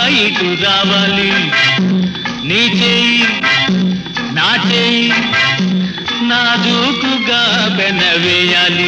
ఇటు రావాలి నీ చేయి నా చేయి నాజూకుగా పెనవేయాలి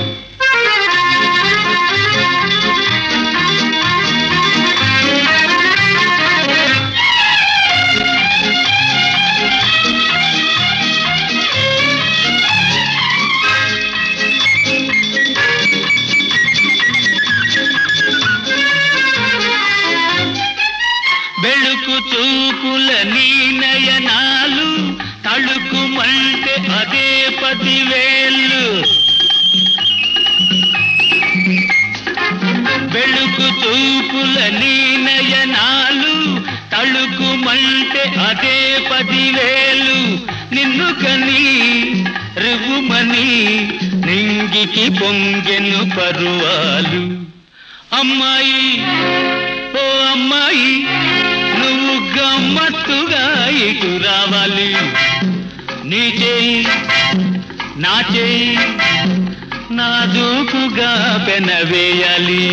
బెళుకు చూపుల నీ నయనాలు తళుకుమంటే అదే పదివేళ్ళు బెళుకు చూపుల నీ నయనాలు తళుకుమంటే అదే పదివేలు నిన్ను కని రివ్వుమని నింగికి పొంగెను పరువాలు అమ్మాయి ఓ అమ్మాయి నువ్వు గమ్మత్తుగా ఇటు రావాలి నీ చేయి నా చేయి నా దూకుగా పెనవేయాలి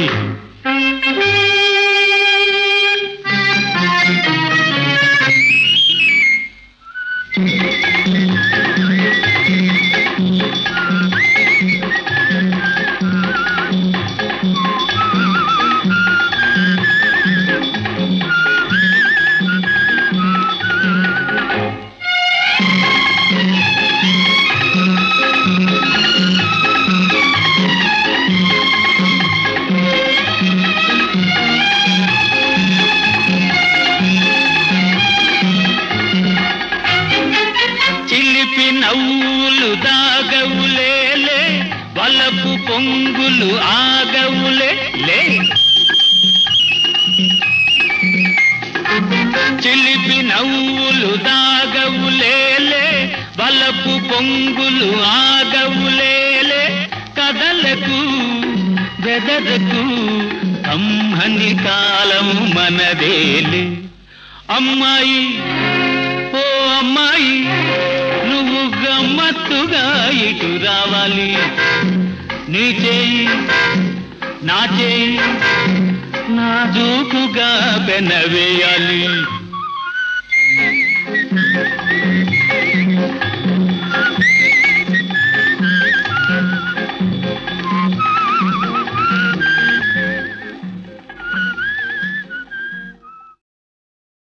చిలిపి నవ్వులు దాగవులేలే వలపు పొంగులు ఆగవులే లే చిలిపి నవ్వులు దాగవులేలే వలపు పొంగులు ఆగవులేలే కదలకు బెదరకు అమ్మని కాలము మనదేలే అమ్మాయి ఓ అమ్మాయి నువ్వు గమ్మత్తుగా ఇటు రావాలి నీ చేయి నా చేయి నా దూకుగా పెనవేయాలి